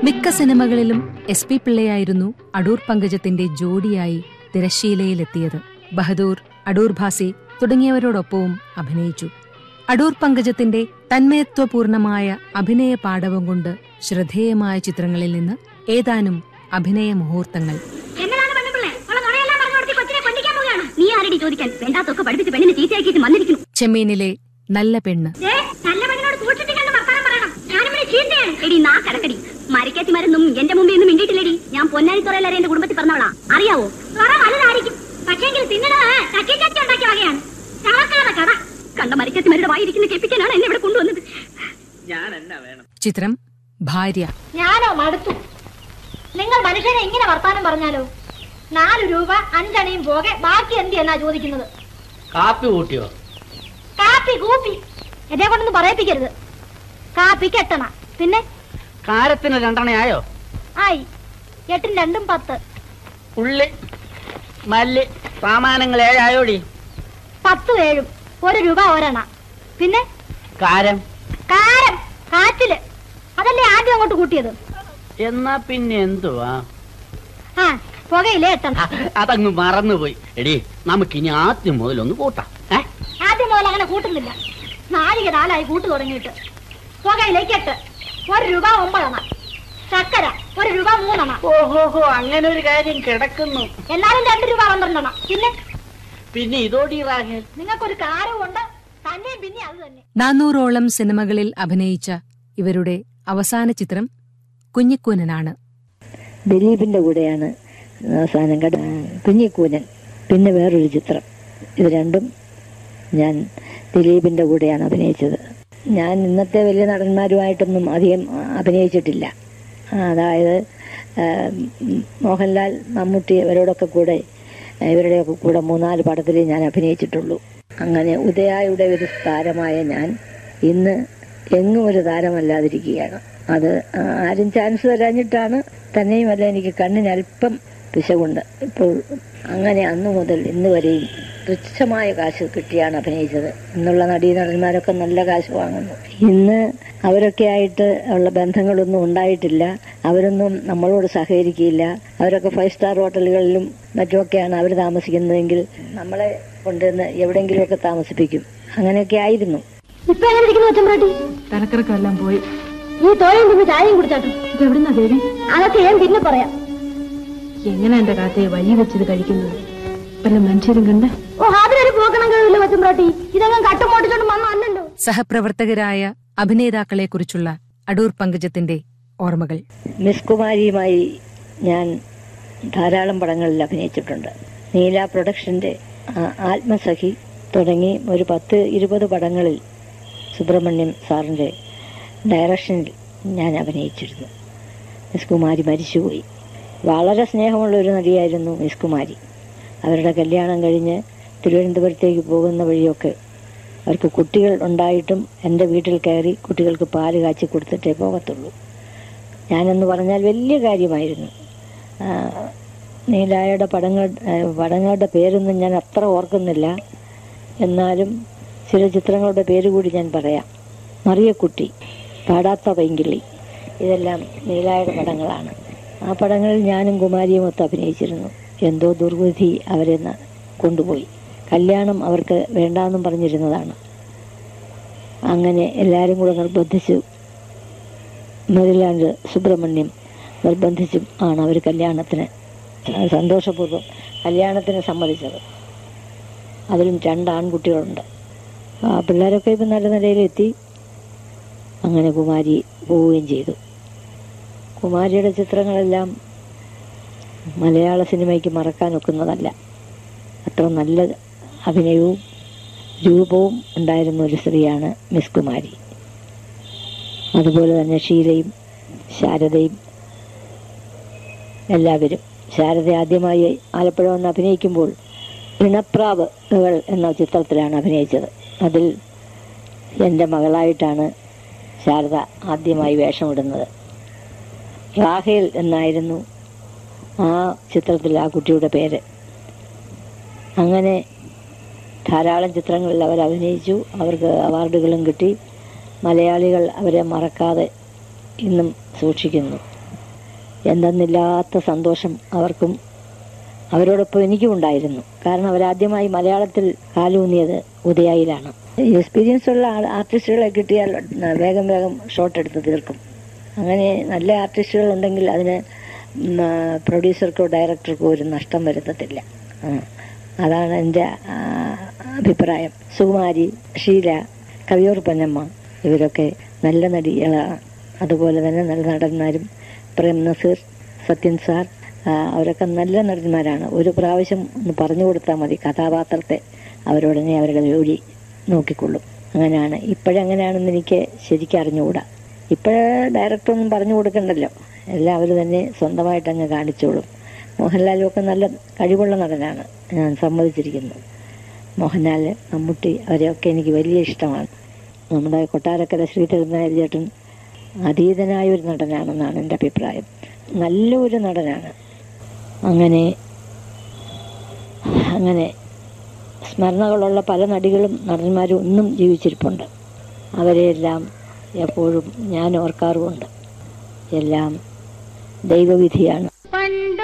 മിക്ക സിനിമകളിലും S P പിള്ളയായിരുന്നു അടൂർ പങ്കജത്തിന്റെ ജോഡിയായി തിരശ്ശീലയിലെത്തിയത് ബഹദൂർ അടൂർ ഭാസി തുടങ്ങിയവരോടൊപ്പവും അഭിനയിച്ചു അടൂർ പങ്കജത്തിന്റെ തന്മയത്വപൂർണമായ അഭിനയ പാടവം കൊണ്ട് ശ്രദ്ധേയമായ ചിത്രങ്ങളിൽ നിന്ന് ഏതാനും അഭിനയ മുഹൂർത്തങ്ങൾ എന്നതാണ് പെണ്ണുപിള്ളേ ഉള്ള നുണയെല്ലാം പറഞ്ഞു കൊടുത്ത് കൊച്ചിനെ കൊല്ലിക്കാൻ പോവുകയാണ് നീ ആരടി ചോദിക്കാൻ വേണ്ടാത്തൊക്കെ പഠിപ്പിച്ച് പെണ്ണിനെ ചീത്തയാക്കിയിട്ട് വന്നിരിക്കുന്നു ചെമ്മീനിലെ നല്ല പെണ്ണ് ദേ, നല്ല പെണ്ണിനോട് സൂക്ഷിച്ച് കണ്ട് വർത്താനം പറയണം ഞാനിവിടെ ചീത്തയാണ് എടി നാ കടക്കടി മരിക്കാത്തി മരുന്നും എന്റെ മുമ്പിൽ നിന്നും മിണ്ടിയിട്ടില്ലടി ഞാൻ പൊന്നാനി തുറയിലരെ എന്റെ കുടുംബത്തിൽ പറഞ്ഞവളാ അറിയാവോ തുറ വലുതായിരിക്കും പക്ഷേങ്കിൽ തിന്നണത് ചക്കി ചക്കി ഉണ്ടാക്കിയ വകയാണ് ചവക്കാതെ കട കണ്ട മരിക്കാത്തി മരുടെ വായിരിക്കുന്ന കേൾപ്പിക്കാനാണ് എന്നെ ഇവിടെ കൊണ്ടുവന്നത് ഞാൻ എന്നാ വേണം ചിത്രം ഭാര്യ ഞാനോ മടുത്തു നിങ്ങൾ മനുഷ്യനെ ഇങ്ങനെ വർത്താനം പറഞ്ഞാലോ നാല് രൂപ അഞ്ചണയും പോകെ ബാക്കി എന്ത് എന്നാ ചോദിക്കുന്നത് കാപ്പി കൂട്ടിയോ കാപ്പി കൂപ്പി എന്നെ കൊണ്ടൊന്നും പറയിപ്പിക്കരുത് കാപ്പിക്ക് എട്ടണ പിന്നെ കാരത്തിന് രണ്ടെണ്ണയായോ ആയി എട്ടും രണ്ടും പത്ത് ഉള്ളി മല്ലി സാമാനങ്ങൾ ഏഴായോടി പത്തും ഏഴും ഒരു രൂപ ഒരെണ്ണ പിന്നെ കാരം കാരം കാറ്റില് അതല്ലേ ആദ്യം അങ്ങോട്ട് കൂട്ടിയത് എന്നാ പിന്നെ എന്തുവാ ആ പുകയിലെ എട്ടണം ആ, അതങ്ങ് മറന്നുപോയി എടി നമുക്കിനി ആദ്യം മുതൽ ഒന്ന് കൂട്ടാം ഏ? ആദ്യം മുതൽ അങ്ങനെ കൂട്ടുന്നില്ല നാഴിക നാലായി കൂട്ടു തുടങ്ങിയിട്ട് പുകയിലേക്ക് എട്ട് ഒരു രൂപ ഒമ്പതെണ്ണ ചക്കര ഒരു രൂപ മൂന്നെണ്ണ ഓഹോഹോ അങ്ങനെ ഒരു കാര്യം കിടക്കുന്നു എന്നാലും രണ്ട് രൂപ പന്ത്രണ്ടെണ്ണ പിന്നെ പിന്നെ ഇതോടി റാഹേൽ നിങ്ങൾക്കൊരു കാരമുണ്ട് തന്നെയും പിന്നെ അത് തന്നെ നാനൂറോളം സിനിമകളിൽ അഭിനയിച്ച ഇവരുടെ അവസാന ചിത്രം കുഞ്ഞിക്കൂനനാണ് ദിലീപിന്റെ കൂടെയാണ് അവസാനം കട കുഞ്ഞിക്കൂനൻ പിന്നെ വേറൊരു ചിത്രം ഇത് രണ്ടും ഞാൻ ദിലീപിന്റെ കൂടെയാണ് അഭിനയിച്ചത് ഞാൻ ഇന്നത്തെ വലിയ നടന്മാരുമായിട്ടൊന്നും അധികം അഭിനയിച്ചിട്ടില്ല അതായത് ആ, ഉം, മോഹൻലാൽ മമ്മൂട്ടി ഇവരോടൊക്കെ കൂടെ ഇവരുടെയൊക്കെ കൂടെ മൂന്നാല് പടത്തിലേ ഞാൻ അഭിനയിച്ചിട്ടുള്ളൂ അങ്ങനെ ഉദയായുടെ ഒരു താരമായ ഞാൻ ഇന്ന് എങ്ങും ഒരു താരമല്ലാതിരിക്കുകയാണ് അത് ആരും ചാൻസ് തരാഞ്ഞിട്ടാണ് തന്നെയുമല്ല എനിക്ക് കണ്ണിന് അല്പം പിശകുണ്ട് ഇപ്പോൾ അങ്ങനെ അന്നു മുതൽ ഇന്ന് വരെയും തുച്ഛമായ കാശ് കിട്ടിയാണ് അഭിനയിച്ചത് ഇന്നുള്ള നടീ നടന്മാരൊക്കെ നല്ല കാശ് വാങ്ങുന്നു ഇന്ന് അവരൊക്കെ ആയിട്ട് ഉള്ള ബന്ധങ്ങളൊന്നും ഉണ്ടായിട്ടില്ല അവരൊന്നും നമ്മളോട് സഹകരിക്കില്ല അവരൊക്കെ ഫൈവ് സ്റ്റാർ ഹോട്ടലുകളിലും മറ്റുമൊക്കെയാണ് അവർ താമസിക്കുന്നതെങ്കിൽ നമ്മളെ കൊണ്ടുവന്ന് എവിടെയെങ്കിലുമൊക്കെ താമസിപ്പിക്കും അങ്ങനെയൊക്കെ ആയിരുന്നു ഇപ്പൊ എങ്ങനെ ഇരിക്കുന്നു ഒറ്റമ്പ്രാട്ടി തലക്കറക്കെല്ലാം പോയി ഈ തോയും തിന്ന് ചായയും കുടിച്ചാട്ടും ഇതെവിടുന്നാ ദേവി അതൊക്കെ ഞാൻ പിന്നെ പറയാം എങ്ങനെ എന്റെ കാക്കയെ വഴി വെച്ചത് കഴിക്കുന്നത് വല്ല മനുഷ്യരും കണ്ട് ഓ അതിനൊരു പോക്കണം കഴിയില്ല ഒറ്റമ്പ്രാട്ടി ഇതങ്ങ് കട്ടും മോട്ടിച്ചോണ്ട് വന്നല്ലോ സഹപ്രവർത്തകരായ അഭിനേതാക്കളെക്കുറിച്ചുള്ള അടൂർ പങ്കജത്തിന്റെ ഓർമ്മകൾ മിസ് കുമാരിയുമായി ഞാൻ ധാരാളം പടങ്ങളിൽ അഭിനയിച്ചിട്ടുണ്ട് നീല പ്രൊഡക്ഷന്റെ ആ, ആത്മസഖി തുടങ്ങി ഒരു പത്ത് ഇരുപത് പടങ്ങളിൽ സുബ്രഹ്മണ്യം സാറിന്റെ ഡയറക്ഷനിൽ ഞാൻ അഭിനയിച്ചിരുന്നു മിസ് കുമാരി മരിച്ചുപോയി വളരെ സ്നേഹമുള്ള ഒരു നടിയായിരുന്നു മിസ് കുമാരി അവരുടെ കല്യാണം കഴിഞ്ഞ് തിരുവനന്തപുരത്തേക്ക് പോകുന്ന വഴിയൊക്കെ അവർക്ക് കുട്ടികൾ ഉണ്ടായിട്ടും എൻ്റെ വീട്ടിൽ കയറി കുട്ടികൾക്ക് പാല് കാച്ചി കൊടുത്തിട്ടേ പോകത്തുള്ളൂ ഞാനെന്ന് പറഞ്ഞാൽ വലിയ കാര്യമായിരുന്നു ആ, നീലായുടെ പടങ്ങൾ ആ, പടങ്ങളുടെ പേരൊന്നും ഞാൻ അത്ര ഓർക്കുന്നില്ല എന്നാലും ചില ചിത്രങ്ങളുടെ പേര് കൂടി ഞാൻ പറയാം മറിയക്കുട്ടി പാടാത്ത പൈങ്കിളി ഇതെല്ലാം നീലായുടെ പടങ്ങളാണ് ആ പടങ്ങളിൽ ഞാനും കുമാരിയും ഒത്ത് അഭിനയിച്ചിരുന്നു എന്തോ ദുർവിധി അവരെ ന- കൊണ്ടുപോയി കല്യാണം അവർക്ക് വേണ്ടാന്നും പറഞ്ഞിരുന്നതാണ് അങ്ങനെ എല്ലാവരും കൂടെ നിർബന്ധിച്ചു മെറിലാൻഡ് സുബ്രഹ്മണ്യം നിർബന്ധിച്ചും ആണ് അവർ കല്യാണത്തിന് സന്തോഷപൂർവ്വം കല്യാണത്തിന് സമ്മതിച്ചത് അതിലും രണ്ട് ആൺകുട്ടികളുണ്ട് ആ പിള്ളേരൊക്കെ ഇപ്പം നല്ല നിലയിലെത്തി അങ്ങനെ കുമാരി പോവുകയും ചെയ്തു കുമാരിയുടെ ചിത്രങ്ങളെല്ലാം മലയാള സിനിമയ്ക്ക് മറക്കാൻ ഒക്കുന്നതല്ല അത്ര നല്ല അഭിനയവും രൂപവും ഉണ്ടായിരുന്ന ഒരു സ്ത്രീയാണ് മിസ് കുമാരി അതുപോലെ തന്നെ ഷീലയും ശാരദയും എല്ലാവരും ശാരദ ആദ്യമായി ആലപ്പുഴ വന്ന് അഭിനയിക്കുമ്പോൾ ഇണപ്രാവുകൾ എന്ന ചിത്രത്തിലാണ് അഭിനയിച്ചത് അതിൽ എൻ്റെ മകളായിട്ടാണ് ശാരദ ആദ്യമായി വേഷമിടുന്നത് റാഹേൽ എന്നായിരുന്നു ആ ചിത്രത്തിൽ ആ കുട്ടിയുടെ പേര് അങ്ങനെ ധാരാളം ചിത്രങ്ങളിൽ അവർ അഭിനയിച്ചു അവർക്ക് അവാർഡുകളും കിട്ടി മലയാളികൾ അവരെ മറക്കാതെ ഇന്നും സൂക്ഷിക്കുന്നു എന്തെന്നില്ലാത്ത സന്തോഷം അവർക്കും അവരോടൊപ്പം എനിക്കും ഉണ്ടായിരുന്നു കാരണം അവരാദ്യമായി മലയാളത്തിൽ കാലൂന്നിയത് ഉദയായിലാണ് എക്സ്പീരിയൻസ് ഉള്ള ആൾ- ആർട്ടിസ്റ്റുകളെ കിട്ടിയാൽ വേഗം വേഗം ഷോട്ട് എടുത്ത് തീർക്കും അങ്ങനെ നല്ല ആർട്ടിസ്റ്റുകൾ ഉണ്ടെങ്കിൽ അതിന് ഉം, ആ, പ്രൊഡ്യൂസർക്കോ ഡയറക്ടർക്കോ ഒരു നഷ്ടം വരുത്തത്തില്ല ആ, അതാണ് എൻ്റെ ആ, അഭിപ്രായം സുകുമാരി ഷീല കവിയൂർ പൊന്നമ്മ ഇവരൊക്കെ നല്ല നടികളാണ് അതുപോലെ തന്നെ നല്ല നടന്മാരും പ്രേം നസീർ സത്യൻ സാർ ആ, അവരൊക്കെ നല്ല നടന്മാരാണ് ഒരു പ്രാവശ്യം ഒന്ന് പറഞ്ഞു കൊടുത്താൽ മതി കഥാപാത്രത്തെ അവരുടനെ അവരുടെ ജോലി നോക്കിക്കൊള്ളും അങ്ങനെയാണ് ഇപ്പോഴെങ്ങനെയാണെന്ന് എനിക്ക് ശരിക്കും അറിഞ്ഞുകൂടാ ഇപ്പോഴേ ഡയറക്ടറൊന്നും പറഞ്ഞു കൊടുക്കണ്ടല്ലോ എല്ലാവരും തന്നെ സ്വന്തമായിട്ട് അങ്ങ് കാണിച്ചോളും മോഹൻലാലും ഒക്കെ നല്ല കഴിവുള്ള നടനാണ് ഞാൻ സമ്മതിച്ചിരിക്കുന്നു മോഹൻലാൽ മമ്മൂട്ടി അവരെയൊക്കെ എനിക്ക് വലിയ ഇഷ്ടമാണ് നമ്മുടെ കൊട്ടാരക്കര ശ്രീധരൻ നായർ ചേട്ടൻ അതീതനായ ഒരു നടനാണെന്നാണ് എൻ്റെ അഭിപ്രായം നല്ലൊരു നടനാണ് അങ്ങനെ അങ്ങനെ സ്മരണകളുള്ള പല നടികളും നടന്മാരും ഇന്നും ജീവിച്ചിരിപ്പുണ്ട് അവരെയെല്ലാം എപ്പോഴും ഞാൻ ഓർക്കാറുമുണ്ട് എല്ലാം ദൈവവിധിയാണ് പണ്ട്